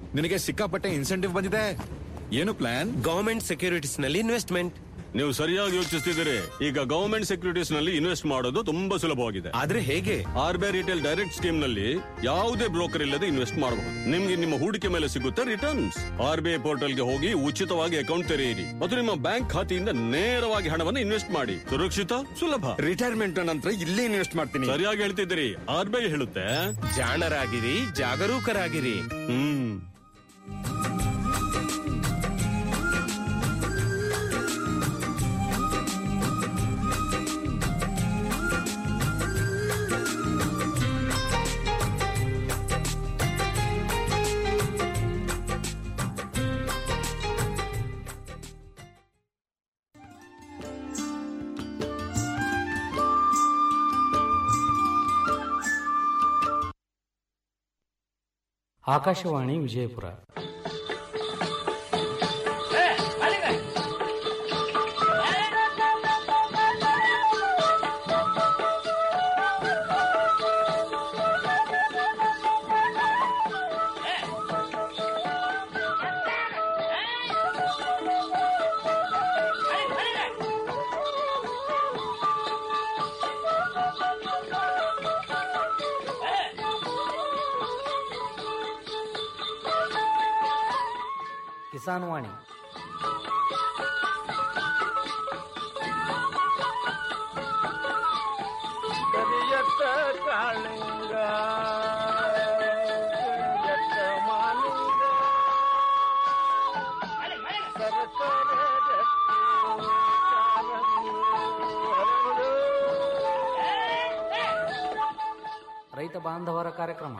ನಿನಗೆ ಸಿಕ್ಕಾಪಟ್ಟೆ ಇನ್ಸೆಂಟಿವ್ ಬಂದಿದೆ ಏನು ಪ್ಲಾನ್ ಗವರ್ಮೆಂಟ್ ಸೆಕ್ಯೂರಿಟೀಸ್ ನಲ್ಲಿ ಇನ್ವೆಸ್ಟ್ಮೆಂಟ್ ನೀವು ಸರಿಯಾಗಿ ಯೋಚಿಸ್ತಿದ್ದೀರಿ ಈಗ ಗವರ್ಮೆಂಟ್ ಸೆಕ್ಯೂರಿಟೀಸ್ ನಲ್ಲಿ ಇನ್ವೆಸ್ಟ್ ಮಾಡೋದು ತುಂಬಾ ಸುಲಭವಾಗಿದೆ ಆದ್ರೆ ಹೇಗೆ R B I retail direct scheme ನಲ್ಲಿ ಯಾವುದೇ ಬ್ರೋಕರ್ ಇಲ್ಲದೆ ಇನ್ವೆಸ್ಟ್ ಮಾಡಬಹುದು ನಿಮ್ಗೆ ನಿಮ್ಮ ಹೂಡಿಕೆ ಮೇಲೆ ಸಿಗುತ್ತೆ returns R B I portal ಗೆ ಹೋಗಿ ಉಚಿತವಾಗಿ ಅಕೌಂಟ್ ತೆರೆಯಿರಿ ಮತ್ತು ನಿಮ್ಮ ಬ್ಯಾಂಕ್ ಖಾತೆಯಿಂದ ನೇರವಾಗಿ ಹಣವನ್ನು ಇನ್ವೆಸ್ಟ್ ಮಾಡಿ ಸುರಕ್ಷಿತ ಸುಲಭ ರಿಟೈರ್ಮೆಂಟ್ ನಂತರ ಇಲ್ಲೇ ಇನ್ವೆಸ್ಟ್ ಮಾಡ್ತೀನಿ ಸರಿಯಾಗಿ ಹೇಳ್ತಿದ್ದೀರಿ ಆರ್ ಬಿ ಐ ಹೇಳುತ್ತೆ ಜಾಣರಾಗಿರಿ ಜಾಗರೂಕರಾಗಿರಿ ಹ್ಮ್ ಆಕಾಶವಾಣಿ ವಿಜಯಪುರ ಕಿಸಾನ್ ವಾಣಿ ಕರಿಯತ್ತ ಕಾಳಿಂಗ ಕರಿಯತ್ತ ಮಾಲಿಂಗ ಸರಸರ ರಕ್ತಿ ಕಾರಂಗಿ ಹರಡು. ರೈತ ಬಾಂಧವರ ಕಾರ್ಯಕ್ರಮ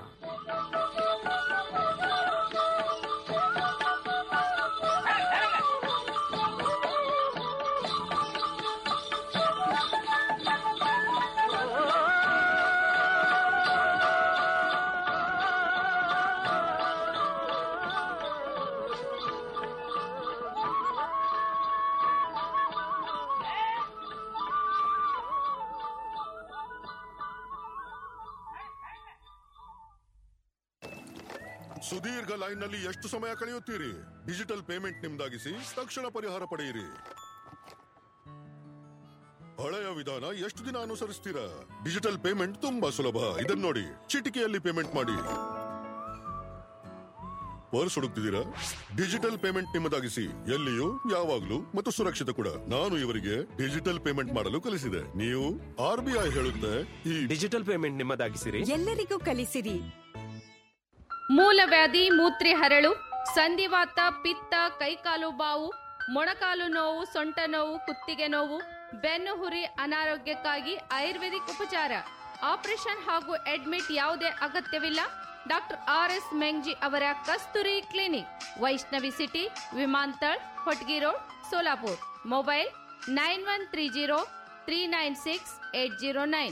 ಸುದೀರ್ಘ ಲೈನ್ ನಲ್ಲಿ ಎಷ್ಟು ಸಮಯ ಕಳೆಯುತ್ತೀರಿ ಡಿಜಿಟಲ್ ಪೇಮೆಂಟ್ ನಿಮ್ದಾಗಿಸಿ ತಕ್ಷಣ ಪರಿಹಾರ ಪಡೆಯಿರಿ ಹಳೆಯ ವಿಧಾನ ಎಷ್ಟು ದಿನ ಅನುಸರಿಸ್ತೀರಾ ಡಿಜಿಟಲ್ ಪೇಮೆಂಟ್ ತುಂಬಾ ಸುಲಭ ಇದನ್ನ ನೋಡಿ ಚಿಟಿಕೆಯಲ್ಲಿ ಪೇಮೆಂಟ್ ಮಾಡಿ ಪರ್ಸ್ ಹುಡುಕ್ತಿದ್ದೀರಾ ಡಿಜಿಟಲ್ ಪೇಮೆಂಟ್ ನಿಮ್ಮದಾಗಿಸಿ ಎಲ್ಲಿಯೂ ಯಾವಾಗ್ಲೂ ಮತ್ತು ಸುರಕ್ಷಿತ ಕೂಡ ನಾನು ಇವರಿಗೆ ಡಿಜಿಟಲ್ ಪೇಮೆಂಟ್ ಮಾಡಲು ಕಲಿಸಿದೆ ನೀವು ಆರ್ ಬಿ ಐ ಹೇಳುತ್ತೆ ಈ ಡಿಜಿಟಲ್ ಪೇಮೆಂಟ್ ನಿಮ್ಮದಾಗಿಸಿರಿ ಎಲ್ಲರಿಗೂ ಕಲಿಸಿರಿ ಮೂಲವ್ಯಾಧಿ ಮೂತ್ರಿ ಹರಳು ಸಂಧಿವಾತ ಪಿತ್ತ ಕೈಕಾಲು ಬಾವು ಮೊಣಕಾಲು ನೋವು ಸೊಂಟ ನೋವು ಕುತ್ತಿಗೆ ನೋವು ಬೆನ್ನು ಹುರಿ ಅನಾರೋಗ್ಯಕ್ಕಾಗಿ ಆಯುರ್ವೇದಿಕ್ ಉಪಚಾರ ಆಪರೇಷನ್ ಹಾಗೂ ಅಡ್ಮಿಟ್ ಯಾವುದೇ ಅಗತ್ಯವಿಲ್ಲ ಡಾಕ್ಟರ್ ಆರ್ ಎಸ್ ಮೆಂಗ್ಜಿ ಅವರ ಕಸ್ತೂರಿ ಕ್ಲಿನಿಕ್ ವೈಷ್ಣವಿ ಸಿಟಿ ವಿಮಾಂತಳ್ Hotgi road Solapur mobile nine one three zero three nine six eight zero nine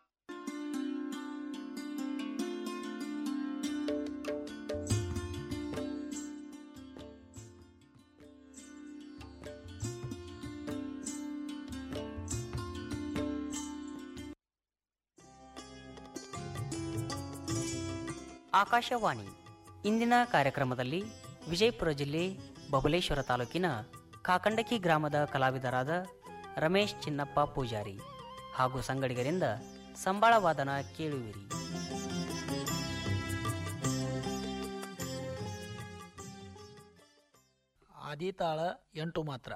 Akashvani ಇಂದಿನ ಕಾರ್ಯಕ್ರಮದಲ್ಲಿ ವಿಜಯಪುರ ಜಿಲ್ಲೆ ಬಬಲೇಶ್ವರ ತಾಲೂಕಿನ ಕಾಕಂಡಕಿ ಗ್ರಾಮದ ಕಲಾವಿದರಾದ ರಮೇಶ್ ಚಿನ್ನಪ್ಪ ಪೂಜಾರಿ ಹಾಗೂ ಸಂಗಡಿಗರಿಂದ ಸಂಬಾಳ ವಾದನ ಕೇಳುವಿರಿ ಆದಿತಾಳ ಎಂಟು ಮಾತ್ರ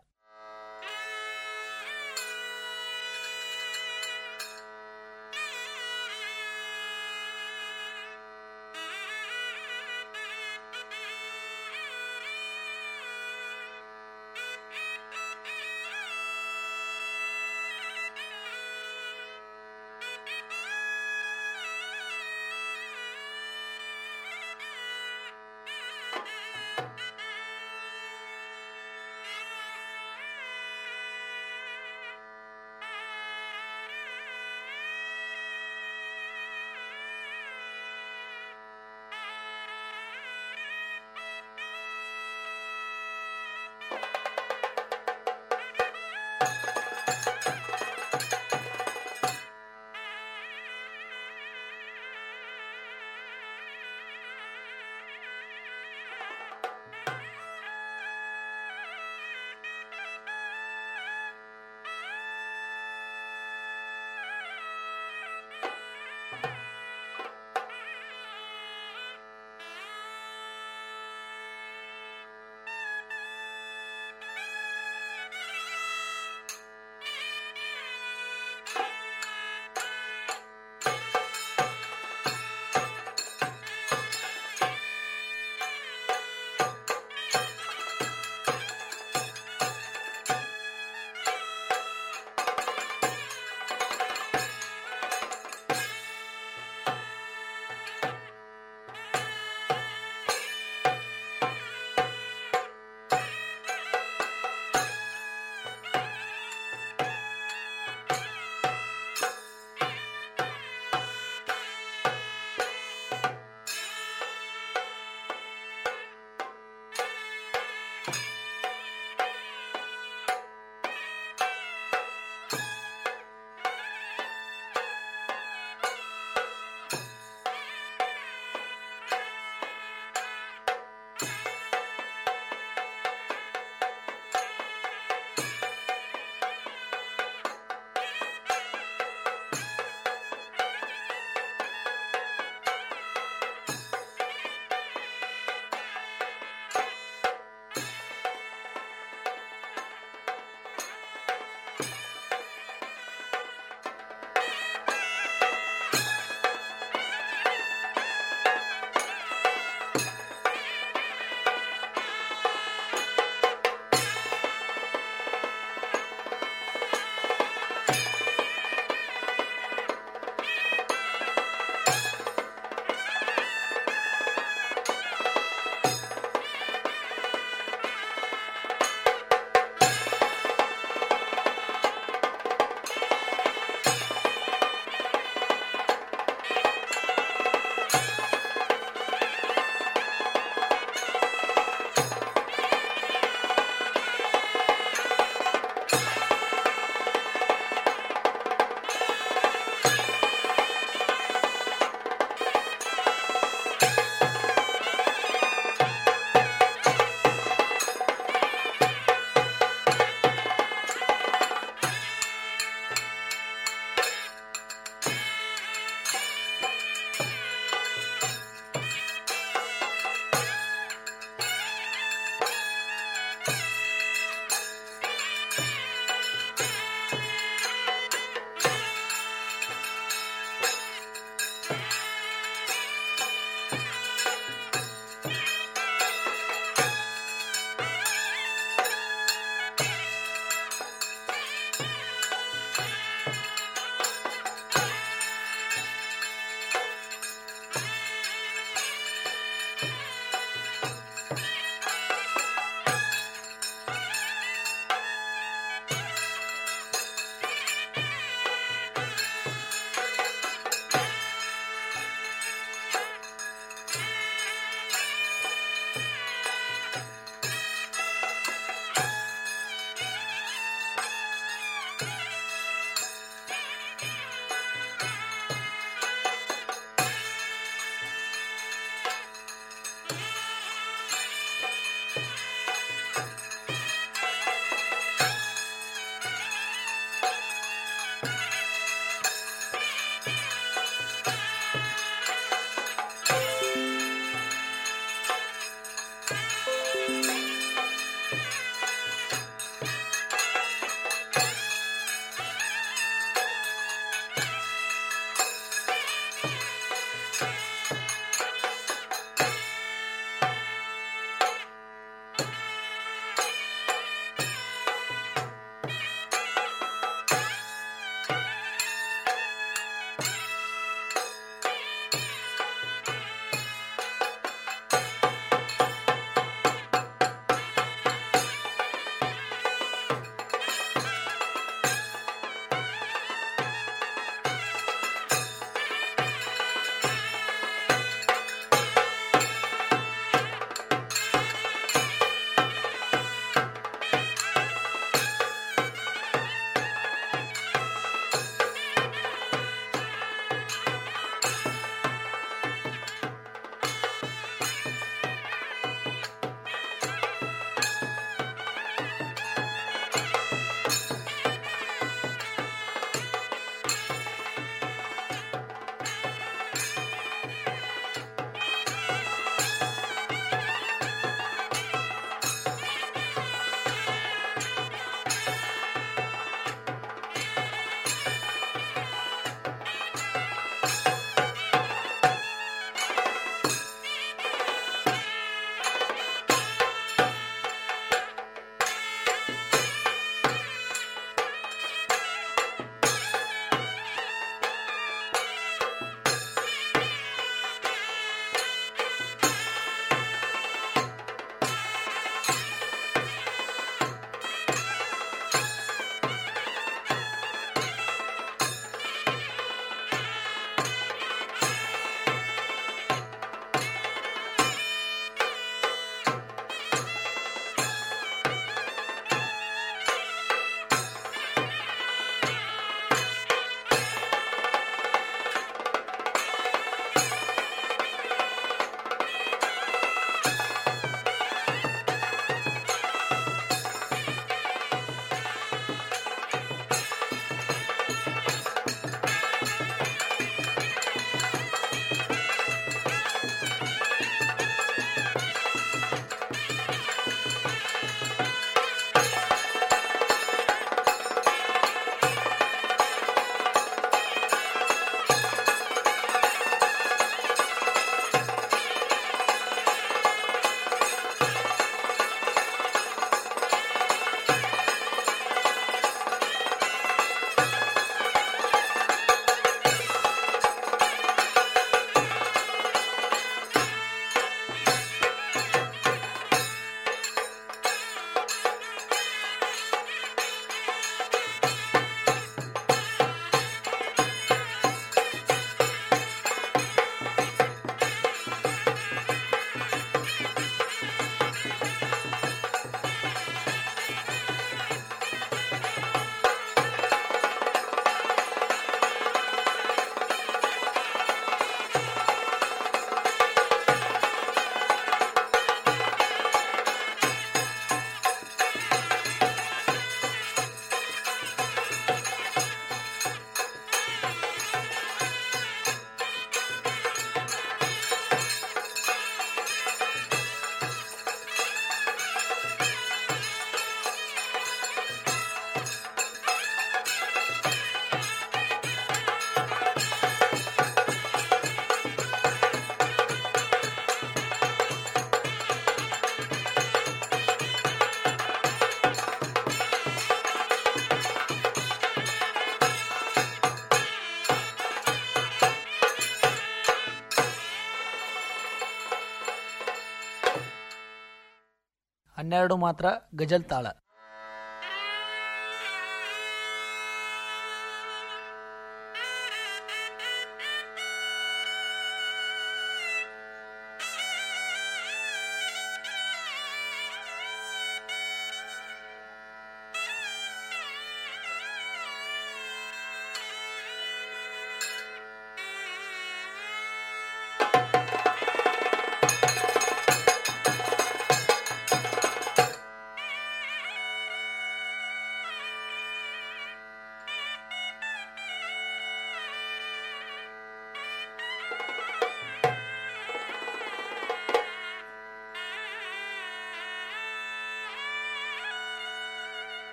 ಹನ್ನೆರಡು ಮಾತ್ರ ಗಜಲ್ ತಾಳ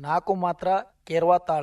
ನಾಲ್ಕು ಮಾತ್ರ ಕೇರ್ವಾ ತಾಳ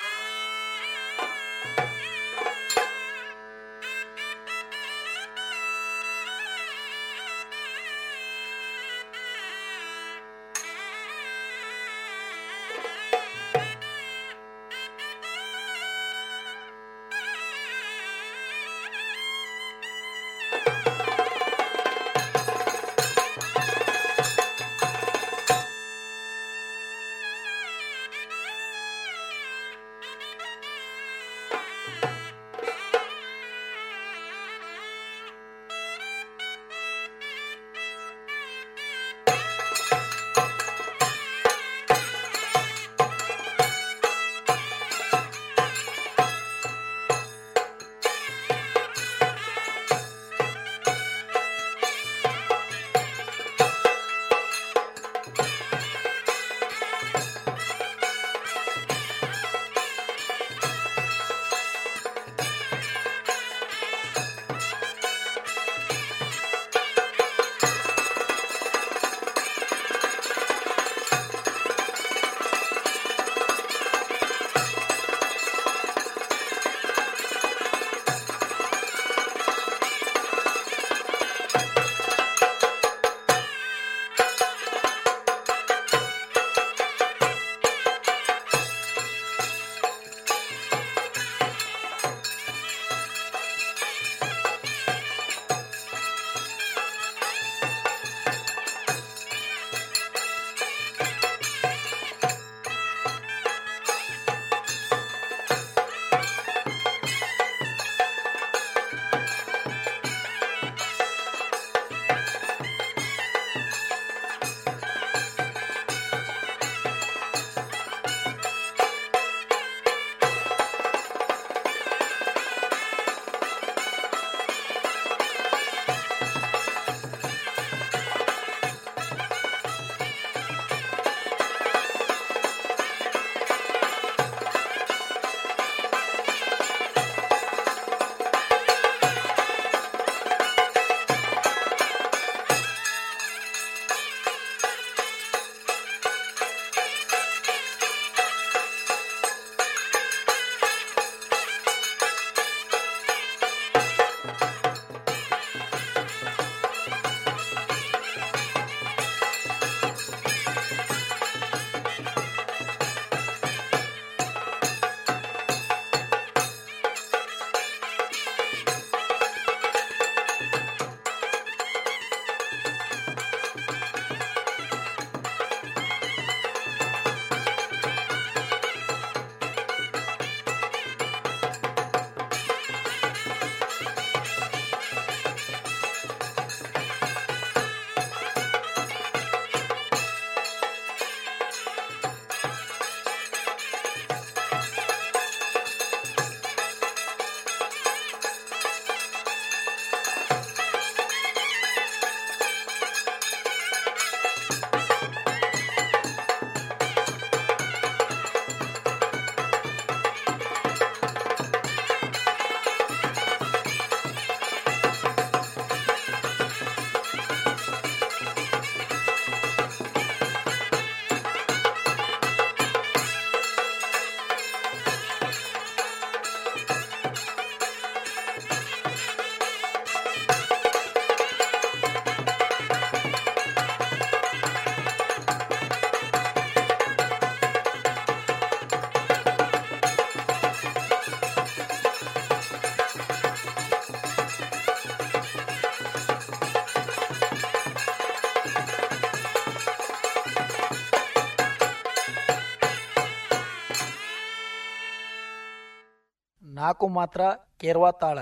ನಾಲ್ಕು ಮಾತ್ರ ಕೇರ್ವಾ ತಾಳ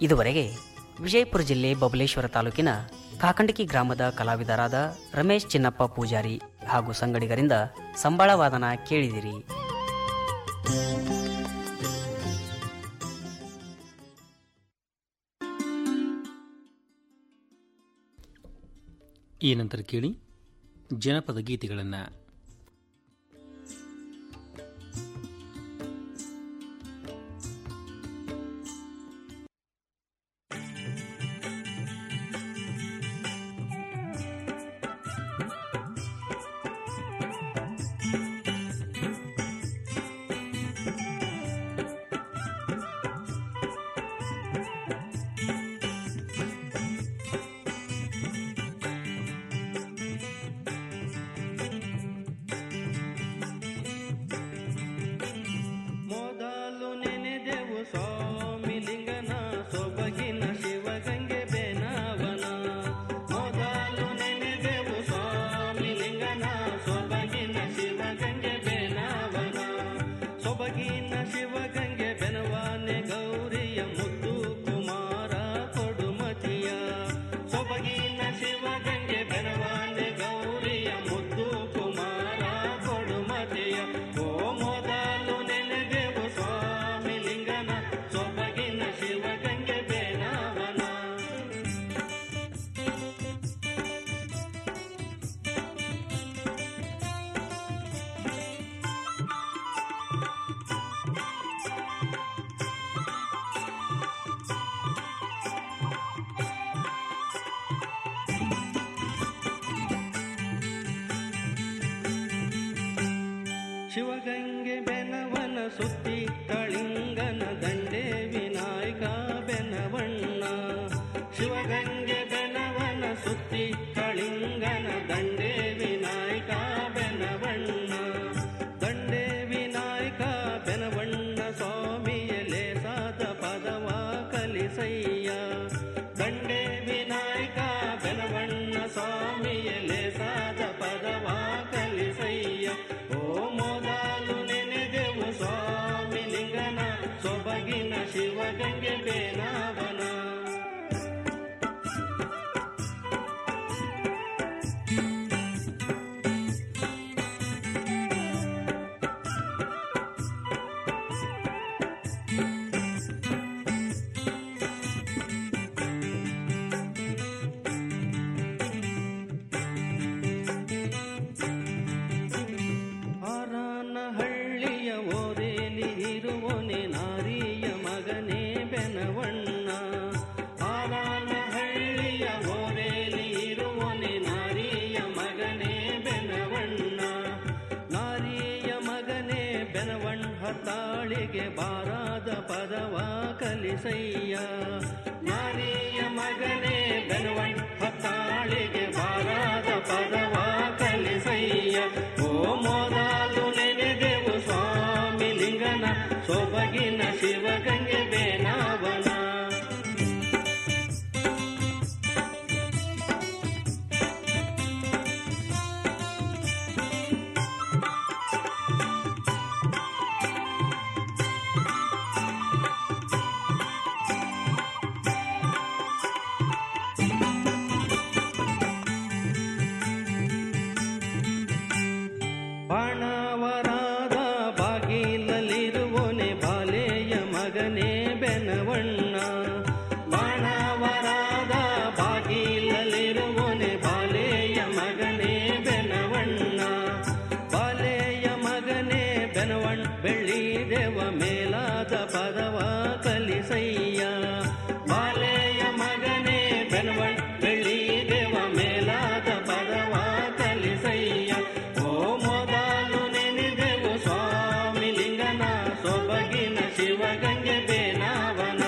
ಇದುವರೆಗೆ ವಿಜಯಪುರ ಜಿಲ್ಲೆ ಬಬಲೇಶ್ವರ ತಾಲೂಕಿನ ಕಾಕಂಡಕಿ ಗ್ರಾಮದ ಕಲಾವಿದರಾದ ರಮೇಶ್ ಚಿನ್ನಪ್ಪ ಪೂಜಾರಿ ಹಾಗೂ ಸಂಗಡಿಗರಿಂದ ಸಂಬಳ ವಾದನ ಕೇಳಿದಿರಿ ಈ ನಂತರ ಕೇಳಿ ಜನಪದ ಗೀತೆಗಳನ್ನು ಮೊದಲು ನೆನೆದೆವು ಸ್ವಾಮಿ ಲಿಂಗನ ಸೊಬಗಿನ ಶಿವಗಂಗೆ ಬೇನವನ ಮೊದಲು ನೆನೆದೆವು ಸ್ವಾಮಿ ಲಿಂಗನ ಸೊಬಗಿನ ಶಿವಗಂಗೆ ಬೇನವನ ಸೊಬಗಿನ ಶಿವಗಂಗೆ ಬೆನವಾನೆ ಗೌರಿಯ ಮುದ್ದು ಕುಮಾರ ಕೊಡುಮತಿಯ ಸೊಬಗಿನ ಶಿವಗಂಗೆ ಬೆನವಾನೆ ಗೌರಿಯ ಮುದ್ದು ಕುಮಾರ ಕೊಡುಮತಿಯ ಓ ಮೊದಲು ನೆನೆದೆವು ಸ್ವಾಮಿ ಲಿಂಗನ ಸೊಬಗಿನ ಶಿವಗಂಗೆ ಬೇನವನ ಶಿವಗಂಗೆ ಬೆನವನ ಸುತ್ತಿ ಕಳಿಂಗನ ದಂಡೆ ವಿನಾಯಕ ಬೆನವಣ್ಣ ಶಿವಗಂಗೆ ಬೆನವನ ಸುತ್ತಿ ಕಳಿಂಗನ ದಂಡೆ ವಿನಾಯಕ ಬೆನವಣ್ಣ ದಂಡೆ ವಿನಾಯಕ ಬೆನವಣ್ಣ ಸ್ವಾಮಿಯಲೆ ಸಾದ ಪದವ ಕಲಿಸಯ್ಯ ದಂಡೆ ವಿನಾಯಕ ಬೆನವಣ್ಣ ಸ್ವಾಮಿಯಲೆ ಸಾದ ಪದವ ಕಲಿಸಯ್ಯ ಓ ಮೊದಲು ನೆನೆದೆವು ಸ್ವಾಮಿ ಲಿಂಗನ ಸೊಬಗಿನ ಶಿವಗಂಗೆ ಬೇನಾವನ ಹಳ್ಳಿಯ ಓರೇಲಿ ಇರುವನೆ ನಾರಿಯ ಮಗನೇ ಬೆನವಣ್ಣ ಹಳ್ಳಿಯ ಓರೇಲಿ ಇರುವನೆ ನಾರಿಯ ಮಗನೇ ಬೆನವಣ್ಣ ನಾರಿಯ ಮಗನೇ ಬೆನವಣ್ಣ ಹತ್ತಾಳಿಗೆ ಬಾರಾದ ಪದವ ಕಲಿಸಯ್ಯ ನಾರಿಯ ಮಗನೇ ಬೆನವಣ್ಣ ಹತ್ತಾಳಿಗೆ ಬಾರಾದ ಪದವ ಕಲಿಸಯ್ಯ ಓ ಮೊದಲು ನೆನೆದೆವು ಸ್ವಾಮಿ ಲಿಂಗನ ಸೊಬಗಿನ ಶಿವಗಂಗೆ ಬೇನಾವನ ಬಾಣವರಾದ ಬಾಗಿಲಲ್ಲಿರುವನೆ ಬಾಲೆಯ ಮಗನೇ ಬೆನವಣ್ಣ ಬಾಣವರಾದ ಬಾಗಿಲಲ್ಲಿರುವನೆ ಬಾಲೆಯ ಮಗನೇ ಬೆನವಣ್ಣ ಬಾಲೆಯ ಮಗನೇ ಬೆನವಣ್ಣ ಬೆಳ್ಳಿ ದೇವ ಮೇಲಾದ ಪದವ ಕಲಿಸಯ್ಯ ಬಾಲೆಯ ಮಗನೇ ಬೆನವಣ್ಣ ಬೆಳ್ಳಿ ದೇವ ಮೇಲಾದ ಪದವ ಕಲಿಸಯ್ಯ ಓ ಮೊದಲು ನೆನೆದೆವು ಸ್ವಾಮಿ ಲಿಂಗನ ಸೊಬಗಿನ ಶಿವಗಂಗೆ ಬೇನಾವನ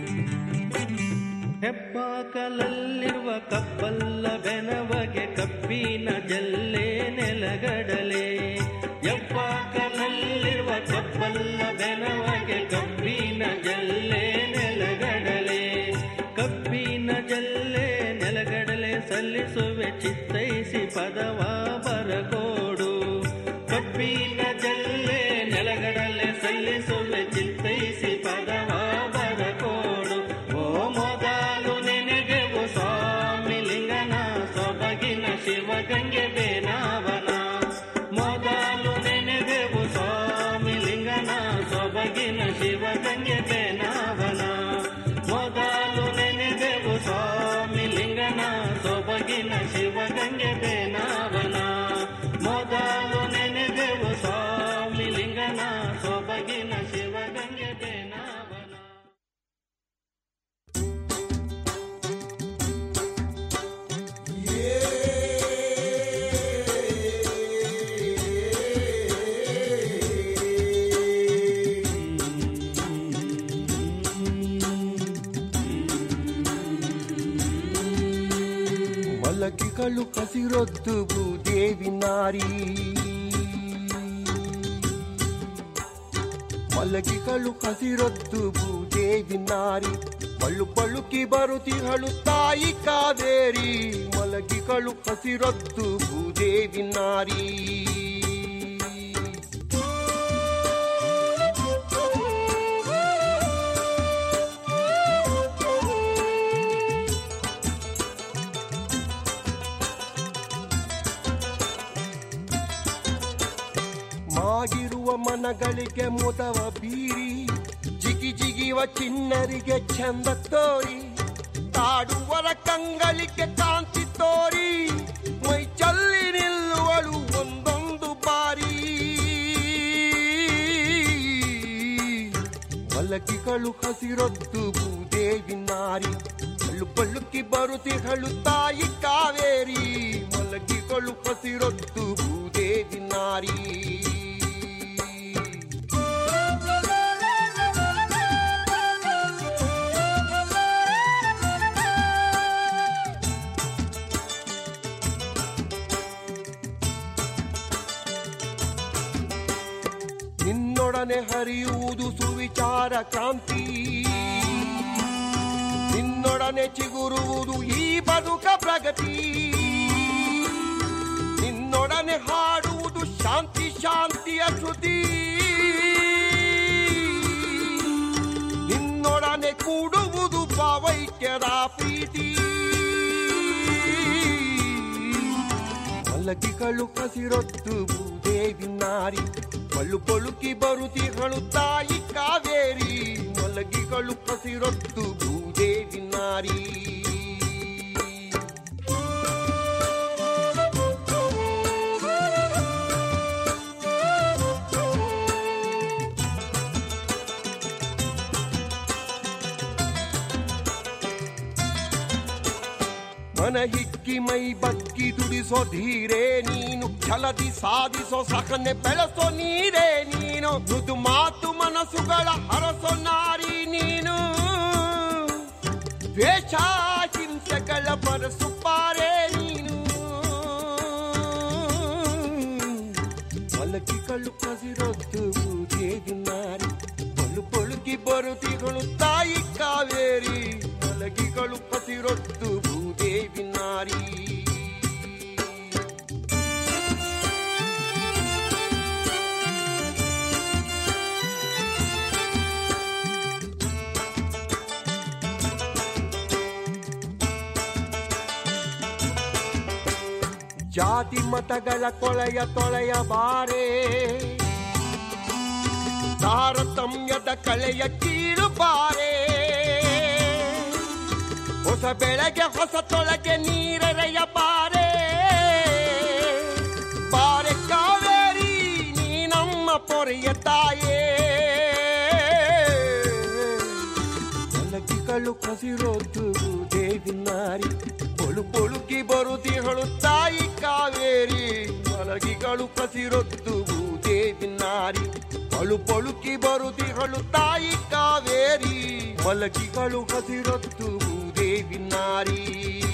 ಹೆಬ್ಬಾಕಲಲ್ಲಿರುವ ಕಬ್ಬಲ್ಲ ಬೆನವಗೆ ಕಬ್ಬಿ ಕಬ್ಬಿನ ಜಲ್ಲೆ ನೆಲಗಡಲೆ ಎಪ್ಪಾಕನಲ್ಲಿರುವ ಕಬ್ಬಲ್ಲ ಬೆನವಗೆ ಕಬ್ಬಿನ ಜಲ್ಲೆ ನೆಲಗಡಲೆ ಕಬ್ಬಿನ ಜಲ್ಲೆ ನೆಲಗಡಲೆ ಸಲ್ಲಿಸುವೆ ಚಿತ್ತೈಸಿ ಪದವ ಬರಗೋಡು ಕಬ್ಬಿನ ಜಲ್ಲೆ ನೆಲಗಡಲೆ ಸಲ್ಲಿಸುವೆ ಚಿತ್ತೈಸಿ ಪದವ ಬರಗೋಡು ಓ ಮೊದಲು ನೆನೆದೆವು ಸ್ವಾಮಿ ಲಿಂಗನ ಸೊಬಗಿನ ಶಿವಗಂಗೆ ಬೇನಾವನ ಮೊದಲು ನೆನೆದೆವು ಸ್ವಾಮಿ ಲಿಂಗನ ಸೊಬಗಿನ ಶಿವಗಂಗೆ ಬೇನಾವನ ಮೊದಲು ನೆನೆದೆವು ಸ್ವಾಮಿ ಲಿಂಗನ ಸೊಬಗಿನ ಶಿವಗಂಗೆ ಬೇನಾವನ ಮೊದಲು ನೆನೆದೆವು ಸ್ವಾಮಿ ಲಿಂಗನ ಸೊಬಗಿನ ಶಿವಗಂಗೆ ಬೇನಾವನ ಮಲಗಿಗಳು ಹಸಿರೊದ್ದು ಭೂದೇವಿ ನಾರಿ ಮಲಗಿಗಳು ಹಸಿರೊದ್ದು ಭೂದೇವಿ ನಾರಿ ಪಳ್ಳು ಪಳುಕಿ ಬರುತಿಗಳು ತಾಯಿ ಕಾವೇರಿ ಮಲಗಿಗಳು ಹಸಿರೊದ್ದು ಭೂದೇವಿ ನಾರಿ ಮಾಗಿರುವ ಮನಗಳಿಗೆ ಮುದವ ಬೀರಿ ಜಿಗಿ ಜಿಗಿವ ಚಿನ್ನರಿಗೆ ಚಂದ ತೋರಿ ತಾಡುವರ ಕಂಗಳಿಗೆ ಕಾಂತಿ ತೋರಿ ಮೈ ಚಲ್ಲಿ ನಿಲ್ಲುವಳು ಒಂದೊಂದು ಬಾರಿ ಮಲಗಿಗಳು ಹಸಿರೊದ್ದು ಭೂದೇವಿ ನಾರಿ ಪಳ್ಳು ಪಳ್ಳುಕಿ ಬರುತಿಗಳು ತಾಯಿ ಕಾವೇರಿ ಮಲಗಿಗಳು ಹಸಿರೊದ್ದು ಭೂದೇವಿ ನಾರಿ ನಿನ್ನೊಡನೆ ಹರಿಯುವುದು ಸುವಿಚಾರ ಕ್ರಾಂತಿ ನಿನ್ನೊಡನೆ ಚಿಗುರುವುದು ಈ ಬದುಕ ಪ್ರಗತಿ ನಿನ್ನೊಡನೆ ಹಾಡುವುದು ಶಾಂತಿ ಶಾಂತಿಯ ಶ್ರುತಿ ನಿನ್ನೊಡನೆ ಕೂಡುವುದು ಭಾವೈಕ್ಯದ ಪ್ರೀತಿ ಮಲಗಿಗಳು ಹಸಿರೊತ್ತು ಭೂದೇವಿ ನಾರಿ ಪಳ್ಳು ಪಳುಕಿ ಬರುತಿಗಳು ತಾಯಿ ಕಾವೇರಿ ಮಲಗಿಗಳು ಹಸಿರೊತ್ತು ಭೂದೇವಿ ನಾರಿ ಮನ ಹಿಕ್ಕಿ ಮೈ ಬಕ್ಕಿ ದುಡಿಸೋ ಧೀರೆ ನೀನು ಛಲದಿ ಸಾಧಿಸೋ ಸಹನೆ ಬೆಳೆಸೋ ನೀರೇ ನೀನು ಮೃದು ಮಾತು ಮನಸ್ಸುಗಳ ಹರಸೋ ನಾರಿ ನೀನು ದ್ವೇಷ ಹಿಂಸೆಗಳ ಬರಸು ಪಾರೆ ನೀನು ಮಲಗಿಗಳು ಹಸಿರೊದ್ದು ದೇವಿ ನಾರಿ ಪಲು ಪಳುಕಿ ಬರುತಿಗಳು ತಾಯಿ ಕಾವೇರಿ ಮಲಗಿಗಳು ಹಸಿರೊದ್ದು ಭೂದೇವಿ ನಾರಿ ಜಾತಿ ಮತಗಳ ಕೊಳೆಯ ತೊಳೆಯ ಬಾರೆ ತಾರತಮ್ಯದ ಕಳೆಯ ಕೀಳು ಬಾರೆ ಹೊಸ ಬೆಳೆಗೆ ಹೊಸ ತೊಳಗೆ ನೀರೆರೆಯ ಬಾರೆ ಬಾರೆ ಕಾವೇರಿ ನೀ ನಮ್ಮ ಪೊರೆಯ ತಾಯೇ ಮಲಗಿಗಳು ಕಸಿರೋದು ದೇವಿ ನಾರಿ ಪೊಳು ಪೊಳುಕಿ ಬರುತಿಗಳು ತಾಯಿ ಕಾವೇರಿ ಮಲಗಿಗಳು ಕಸಿರೊದ್ದು ದೇವಿ ನಾರಿ ಪಳು ಪಳುಕಿ ಬರುತಿಗಳು ತಾಯಿ ಕಾವೇರಿ ಮಲಗಿಗಳು ಹಸಿರೊತ್ತು ದೇವಿ ನಾರಿ